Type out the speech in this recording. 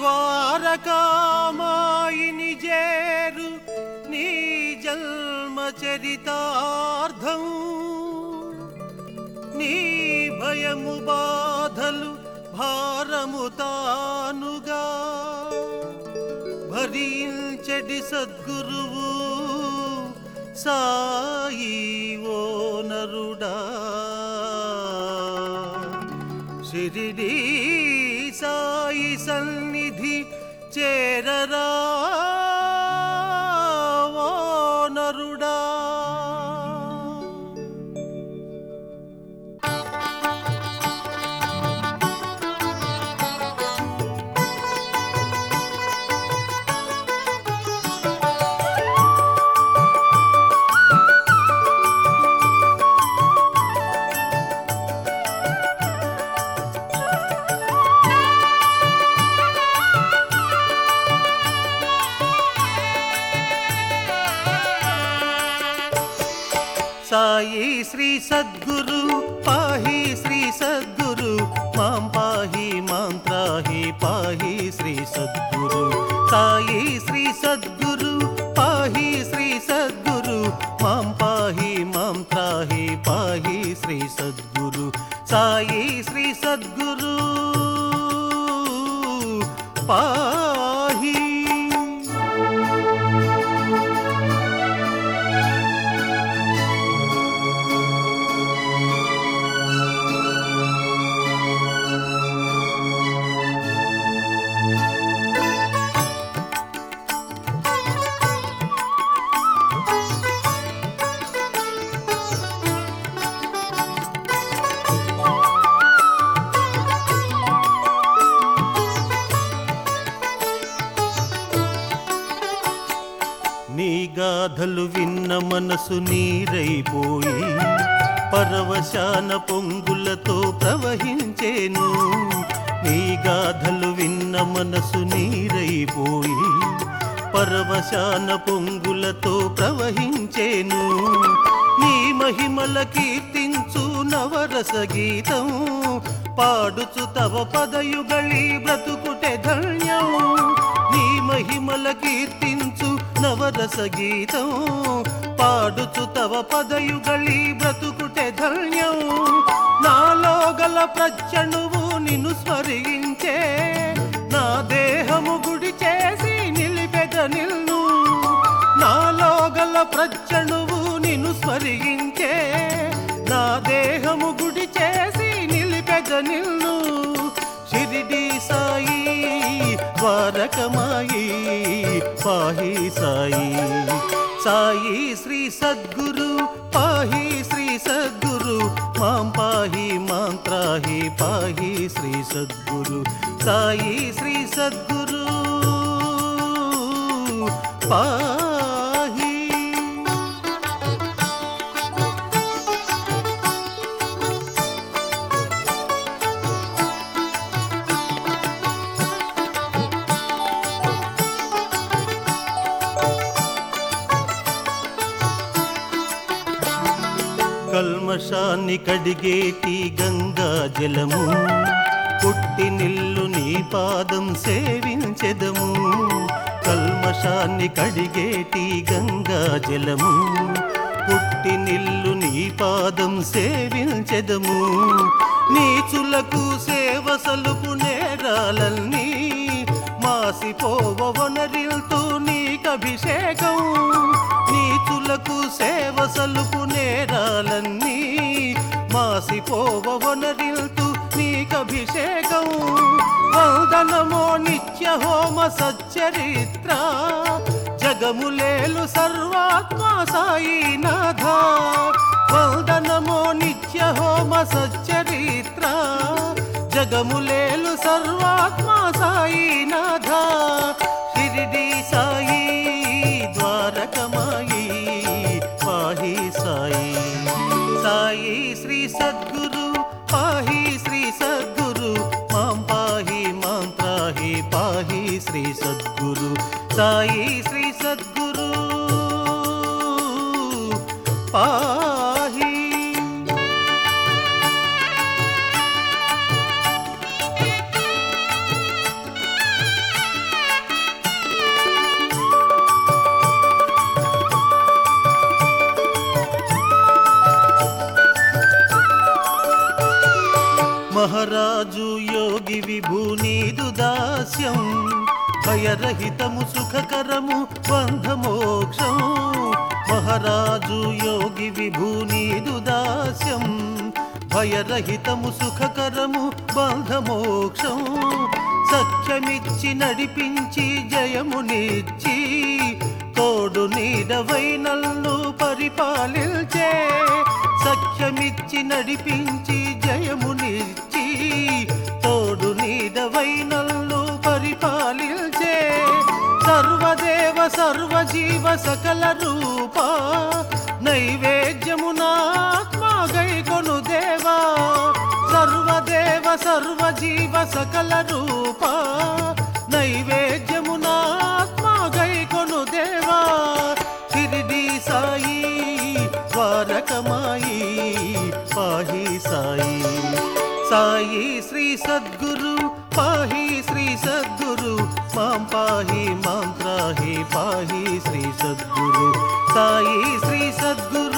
ద్వారకామాయిని చేరు నీ జన్మ చరితార్థం నీ భయము బాధలు భారము తానుగా భరించడి సద్గురువు సాయి ఓ నరుడా షిరిడి సాయి సన్నిధి చేరరా ఓ నరుడా సాయి శ్రీ సద్గురు పాహి శ్రీ సద్గురు మాం పాహి మాం త్రాహి పాహి శ్రీ సద్గురు సాయి శ్రీ సద్గురు పాహి శ్రీ సద్గురు మాం పాహి మాం త్రాహి పాహి శ్రీ సద్గురు సాయి శ్రీ సద్గురు పాహి నీ గాథలు విన్న మనసు నీరైపోయి పరవశాన పొంగులతో ప్రవహించేను నీ గాథలు విన్న మనసు నీరైపోయి పరవశాన పొంగులతో ప్రవహించేను నీ మహిమల కీర్తించు నవరస గీతం పాడుచు తవ పదయుగళి బ్రతుకుటె ధన్యం నీ మహిమల కీర్తించు నవరస గీతం పాడుచు తవ పదయుగళి బ్రతుకుటె ధన్యం నాలో గల ప్రచణువు నిన్ను స్మరించే నా దేహము గుడి చేసి నిలిపెద నిల్ను నాలో గల ప్రచణువు నిన్ను స్మరించే నా దేహము గుడి చేసి నిలిపెద నిల్ను షిరిడి సాయి ద్వారకమాయి పాహి సాయి సాయి శ్రీ సద్గురు పాహి శ్రీ సద్గురు మాం పాహి మాం త్రాహి పాహి శ్రీ సద్గురు సాయి శ్రీ సద్గురు పాహి కల్మషాన్ని కడిగేటి గంగా జలము పుట్టి నిల్లు నీ పాదం సేవించెదము కల్మషాన్ని కడిగేటి గంగా జలము పుట్టి నిల్లు నీ పాదం సేవించెదము నీచులకు సేవ సలుపు నేరాలన్నీ మాసిపోవ వనరిల్తూ నీకభిషేకం నీచులకు సేవ సలుపు నేరాలన్నీ మాసిపోవ వనరిల్తూ నీకభిషేకం వందనమో నిత్య హోమ సచ్చరిత్ర జగములేలు సర్వాత్మ సాయినాథ వందనమో నిత్య హోమ సచ్చరిత్ర జగములేలు సర్వాత్మ సాయినాథ షిరిడి సాయి ద్వారకమాయి పాహి సాయి సాయి శ్రీ సద్గురు పాహి శ్రీ సద్గురు మాం పాహి మాం త్రాహి పాహి శ్రీ సద్గురు సాయి శ్రీ సద్గురు పాహి మహారాజు యోగి విభూనీదు దాస్యం భయరహితము సుఖకరము బంధమోక్షం మహారాజు యోగి విభూనీదు దాస్యం భయరహితము సుఖకరము బంధమోక్షం సఖ్యమిచ్చి నడిపించి జయమునిచ్చి తోడు నీడవై నన్ను పరిపాలించే సఖ్యమిచ్చి నడిపించి జయమునిచ్చి తోడు నీడవై నన్ను పరిపాలించే సర్వదేవ సర్వజీవ సకల రూప నైవేద్యమునాత్మాగై కొను దేవా సర్వదేవ సర్వజీవ సకల రూప నైవేద్యమునాత్మాగై కొను దేవా షిరిడి సాయి ద్వారకమాయి పాహి సాయి సాయి శ్రీ సద్గురు పాహి శ్రీ సద్గురు మాం పాహి మాం త్రాహి పాహి శ్రీ సద్గురు సాయి శ్రీ సద్గురు